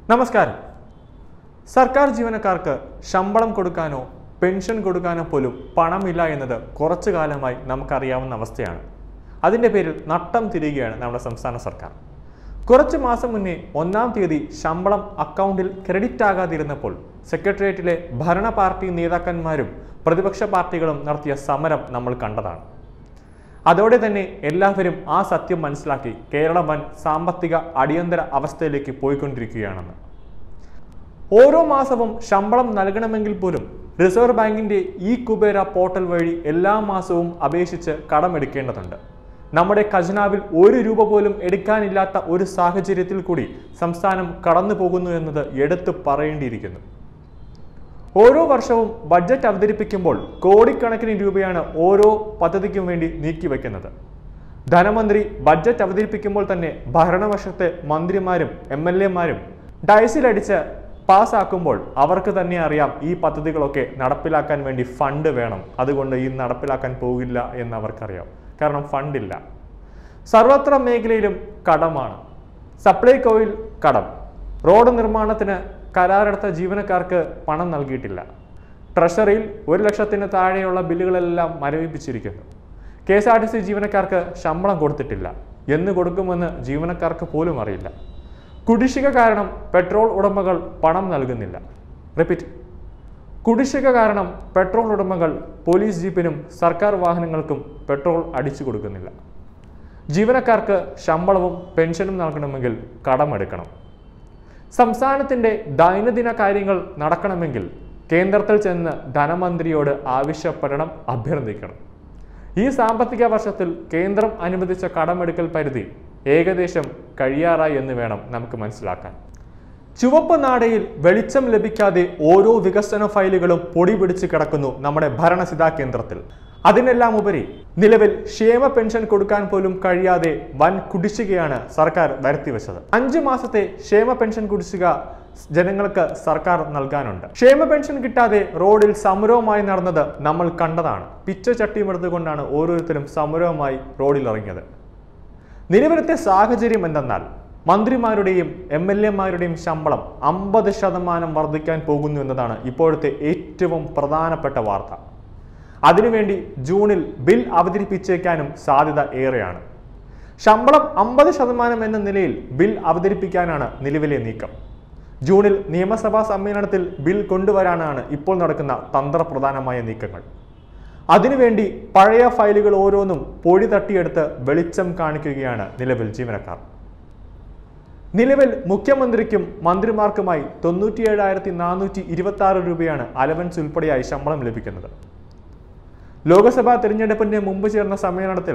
നമസ്കാരം സർക്കാർ ജീവനക്കാർക്ക് ശമ്പളം കൊടുക്കാനോ പെൻഷൻ കൊടുക്കാനോ പോലും പണമില്ല എന്നത് കുറച്ചു കാലമായി നമുക്കറിയാവുന്ന അവസ്ഥയാണ് അതിൻ്റെ പേരിൽ നട്ടം തിരികെയാണ് നമ്മുടെ സംസ്ഥാന സർക്കാർ കുറച്ച് മാസം മുന്നേ ഒന്നാം തീയതി ശമ്പളം അക്കൗണ്ടിൽ ക്രെഡിറ്റ് ആകാതിരുന്നപ്പോൾ സെക്രട്ടേറിയറ്റിലെ ഭരണ പാർട്ടി നേതാക്കന്മാരും പ്രതിപക്ഷ പാർട്ടികളും നടത്തിയ സമരം നമ്മൾ കണ്ടതാണ് അതോടെ തന്നെ എല്ലാവരും ആ സത്യം മനസ്സിലാക്കി കേരളം വൻ സാമ്പത്തിക അടിയന്തര അവസ്ഥയിലേക്ക് പോയിക്കൊണ്ടിരിക്കുകയാണെന്ന് ഓരോ മാസവും ശമ്പളം നൽകണമെങ്കിൽ പോലും റിസർവ് ബാങ്കിന്റെ ഈ കുബേര പോർട്ടൽ വഴി എല്ലാ മാസവും അപേക്ഷിച്ച് കടമെടുക്കേണ്ടതുണ്ട് നമ്മുടെ ഖജനാവിൽ ഒരു രൂപ പോലും എടുക്കാനില്ലാത്ത ഒരു സാഹചര്യത്തിൽ കൂടി സംസ്ഥാനം കടന്നു പോകുന്നു എന്നത് എടുത്തു പറയേണ്ടിയിരിക്കുന്നു ഓരോ വർഷവും ബഡ്ജറ്റ് അവതരിപ്പിക്കുമ്പോൾ കോടിക്കണക്കിന് രൂപയാണ് ഓരോ പദ്ധതിക്കും വേണ്ടി നീക്കിവെക്കുന്നത് ധനമന്ത്രി ബഡ്ജറ്റ് അവതരിപ്പിക്കുമ്പോൾ തന്നെ ഭരണപക്ഷത്തെ മന്ത്രിമാരും എം എൽ എമാരും ഡയസിലടിച്ച് പാസ്സാക്കുമ്പോൾ അവർക്ക് തന്നെ അറിയാം ഈ പദ്ധതികളൊക്കെ നടപ്പിലാക്കാൻ വേണ്ടി ഫണ്ട് വേണം അതുകൊണ്ട് ഈ നടപ്പിലാക്കാൻ പോകില്ല എന്ന് അവർക്കറിയാം കാരണം ഫണ്ടില്ല സർവത്ര മേഖലയിലും കടമാണ് സപ്ലൈകോയിൽ കടം റോഡ് നിർമ്മാണത്തിന് കരാറെടുത്ത ജീവനക്കാർക്ക് പണം നൽകിയിട്ടില്ല ട്രഷറിയിൽ ഒരു ലക്ഷത്തിന് താഴെയുള്ള ബില്ലുകളെല്ലാം മരവിപ്പിച്ചിരിക്കുന്നു K S R T C ജീവനക്കാർക്ക് ശമ്പളം കൊടുത്തിട്ടില്ല എന്ന് കൊടുക്കുമെന്ന് ജീവനക്കാർക്ക് പോലും അറിയില്ല കുടിശ്ശിക കാരണം പെട്രോൾ ഉടമകൾ പണം നൽകുന്നില്ല റിപ്പീറ്റ് കുടിശ്ശിക കാരണം പെട്രോൾ ഉടമകൾ പോലീസ് ജീപ്പിനും സർക്കാർ വാഹനങ്ങൾക്കും പെട്രോൾ അടിച്ചു കൊടുക്കുന്നില്ല ജീവനക്കാർക്ക് ശമ്പളവും പെൻഷനും നൽകണമെങ്കിൽ കടമെടുക്കണം സംസ്ഥാനത്തിന്റെ ദൈനംദിന കാര്യങ്ങൾ നടക്കണമെങ്കിൽ കേന്ദ്രത്തിൽ ചെന്ന് ധനമന്ത്രിയോട് ആവശ്യപ്പെടണം അഭ്യർത്ഥിക്കണം ഈ സാമ്പത്തിക വർഷത്തിൽ കേന്ദ്രം അനുവദിച്ച കടമെടുക്കൽ പരിധി ഏകദേശം കഴിയാറായി എന്ന് വേണം നമുക്ക് മനസ്സിലാക്കാൻ ചുവപ്പ് നാടയിൽ വെളിച്ചം ലഭിക്കാതെ ഓരോ വികസന ഫയലുകളും പൊടി പിടിച്ച് കിടക്കുന്നു നമ്മുടെ ഭരണസിതാ കേന്ദ്രത്തിൽ അതിനെല്ലാം ഉപരി നിലവിൽ ക്ഷേമ പെൻഷൻ കൊടുക്കാൻ പോലും കഴിയാതെ വൻ കുടിശ്ശികയാണ് സർക്കാർ വരുത്തിവെച്ചത് അഞ്ചു മാസത്തെ ക്ഷേമ പെൻഷൻ കുടിശ്ശിക ജനങ്ങൾക്ക് സർക്കാർ നൽകാനുണ്ട് ക്ഷേമ പെൻഷൻ കിട്ടാതെ റോഡിൽ സമരവുമായി നടന്നത് നമ്മൾ കണ്ടതാണ് പിച്ച ചട്ടിയുമെടുത്തുകൊണ്ടാണ് ഓരോരുത്തരും സമരവുമായി റോഡിൽ ഇറങ്ങിയത് നിലവിലത്തെ സാഹചര്യം എന്തെന്നാൽ മന്ത്രിമാരുടെയും എം എൽ എമാരുടെയും ശമ്പളം അമ്പത് ശതമാനം വർദ്ധിക്കാൻ പോകുന്നു എന്നതാണ് ഇപ്പോഴത്തെ ഏറ്റവും പ്രധാനപ്പെട്ട വാർത്ത അതിനുവേണ്ടി ജൂണിൽ ബിൽ അവതരിപ്പിച്ചേക്കാനും സാധ്യത ഏറെയാണ് ശമ്പളം അമ്പത് ശതമാനം എന്ന നിലയിൽ ബിൽ അവതരിപ്പിക്കാനാണ് നിലവിലെ നീക്കം ജൂണിൽ നിയമസഭാ സമ്മേളനത്തിൽ ബിൽ കൊണ്ടുവരാനാണ് ഇപ്പോൾ നടക്കുന്ന തന്ത്രപ്രധാനമായ നീക്കങ്ങൾ അതിനുവേണ്ടി പഴയ ഫയലുകൾ ഓരോന്നും പൊടി തട്ടിയെടുത്ത് വെളിച്ചം കാണിക്കുകയാണ് നിലവിൽ ജീവനക്കാർ നിലവിൽ മുഖ്യമന്ത്രിക്കും മന്ത്രിമാർക്കുമായി തൊണ്ണൂറ്റിയേഴായിരത്തി നാനൂറ്റി ഇരുപത്തി ആറ് രൂപയാണ് അലവൻസ് ഉൾപ്പെടെയായി ശമ്പളം ലഭിക്കുന്നത് ലോക്സഭാ തിരഞ്ഞെടുപ്പിന്റെ മുമ്പ് ചേർന്ന സമ്മേളനത്തിൽ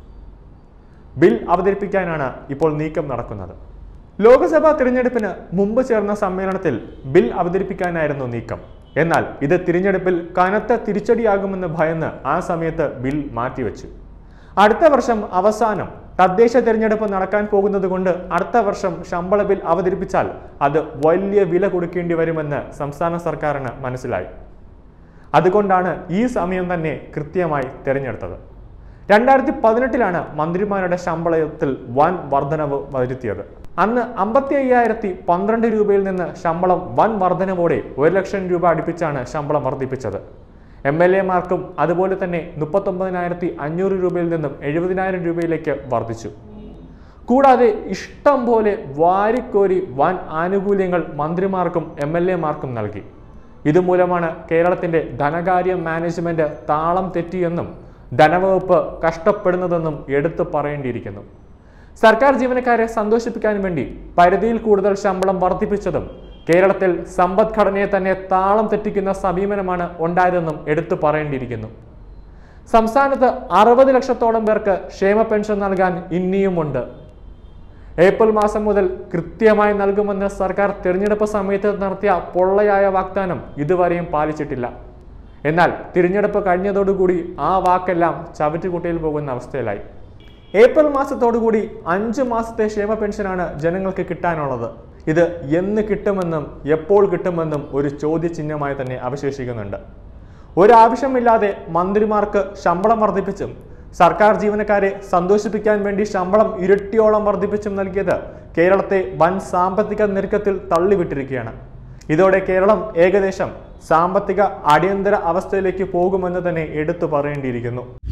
ബിൽ അവതരിപ്പിക്കാനാണ് ഇപ്പോൾ നീക്കം നടക്കുന്നത് ലോക്സഭാ തിരഞ്ഞെടുപ്പിന് മുമ്പ് ചേർന്ന സമ്മേളനത്തിൽ ബിൽ അവതരിപ്പിക്കാനായിരുന്നു നീക്കം എന്നാൽ ഇത് തിരഞ്ഞെടുപ്പിൽ കനത്ത തിരിച്ചടിയാകുമെന്ന് ഭയന്ന് ആ സമയത്ത് ബിൽ മാറ്റിവെച്ചു അടുത്ത വർഷം അവസാനം തദ്ദേശ തിരഞ്ഞെടുപ്പ് നടക്കാൻ പോകുന്നത് കൊണ്ട് അടുത്ത വർഷം ശമ്പള ബിൽ അവതരിപ്പിച്ചാൽ അത് വലിയ വില കൊടുക്കേണ്ടി വരുമെന്ന് സംസ്ഥാന സർക്കാരിന് മനസ്സിലായി അതുകൊണ്ടാണ് ഈ സമയം തന്നെ കൃത്യമായി തിരഞ്ഞെടുത്തത് രണ്ടായിരത്തി പതിനെട്ടിലാണ് മന്ത്രിമാരുടെ ശമ്പളത്തിൽ വൻ വർധനവ് വരുത്തിയത് അന്ന് അമ്പത്തി അയ്യായിരത്തി പന്ത്രണ്ട് രൂപയിൽ നിന്ന് ശമ്പളം വൻ വർധനവോടെ ഒരു ലക്ഷം രൂപ അടുപ്പിച്ചാണ് ശമ്പളം വർദ്ധിപ്പിച്ചത് എം എൽ എമാർക്കും അതുപോലെ തന്നെ മുപ്പത്തൊമ്പതിനായിരത്തി അഞ്ഞൂറ് രൂപയിൽ നിന്നും എഴുപതിനായിരം രൂപയിലേക്ക് വർദ്ധിച്ചു കൂടാതെ ഇഷ്ടം പോലെ വാരിക്കോരി വൻ ആനുകൂല്യങ്ങൾ മന്ത്രിമാർക്കും എം എൽ എമാർക്കും നൽകി ഇതുമൂലമാണ് കേരളത്തിന്റെ ധനകാര്യ മാനേജ്മെന്റ് താളം തെറ്റിയെന്നും ധനവകുപ്പ് കഷ്ടപ്പെടുന്നതെന്നും എടുത്തു പറയേണ്ടിയിരിക്കുന്നു സർക്കാർ ജീവനക്കാരെ സന്തോഷിപ്പിക്കാൻ വേണ്ടി പരിധിയിൽ കൂടുതൽ ശമ്പളം വർദ്ധിപ്പിച്ചതും കേരളത്തിൽ സമ്പദ്ഘടനയെ തന്നെ താളം തെറ്റിക്കുന്ന സമീപനമാണ് ഉണ്ടായതെന്നും എടുത്തു പറയേണ്ടിയിരിക്കുന്നു സംസ്ഥാനത്ത് അറുപത് ലക്ഷത്തോളം പേർക്ക് ക്ഷേമ പെൻഷൻ നൽകാൻ ഇനിയുമുണ്ട് ഏപ്രിൽ മാസം മുതൽ കൃത്യമായി നൽകുമെന്ന് സർക്കാർ തിരഞ്ഞെടുപ്പ് സമയത്ത് നടത്തിയ പൊള്ളയായ വാഗ്ദാനം ഇതുവരെയും പാലിച്ചിട്ടില്ല എന്നാൽ തിരഞ്ഞെടുപ്പ് കഴിഞ്ഞതോടുകൂടി ആ വാക്കെല്ലാം ചവറ്റുകുട്ടയിൽ പോകുന്ന അവസ്ഥയിലായി ഏപ്രിൽ മാസത്തോടുകൂടി അഞ്ച് മാസത്തെ ക്ഷേമ പെൻഷനാണ് ജനങ്ങൾക്ക് കിട്ടാനുള്ളത് ഇത് എന്ന് കിട്ടുമെന്നും എപ്പോൾ കിട്ടുമെന്നും ഒരു ചോദ്യചിഹ്നമായി തന്നെ അവശേഷിക്കുന്നുണ്ട് ഒരാവശ്യമില്ലാതെ മന്ത്രിമാർക്ക് ശമ്പളം വർദ്ധിപ്പിച്ചും സർക്കാർ ജീവനക്കാരെ സന്തോഷിപ്പിക്കാൻ വേണ്ടി ശമ്പളം ഇരട്ടിയോളം വർദ്ധിപ്പിച്ചും നൽകിയത് കേരളത്തെ വൻ സാമ്പത്തിക ഞെരുക്കത്തിൽ തള്ളിവിട്ടിരിക്കുകയാണ് ഇതോടെ കേരളം ഏകദേശം സാമ്പത്തിക അടിയന്തര അവസ്ഥയിലേക്ക് പോകുമെന്ന് തന്നെ എടുത്തു പറയേണ്ടിയിരിക്കുന്നു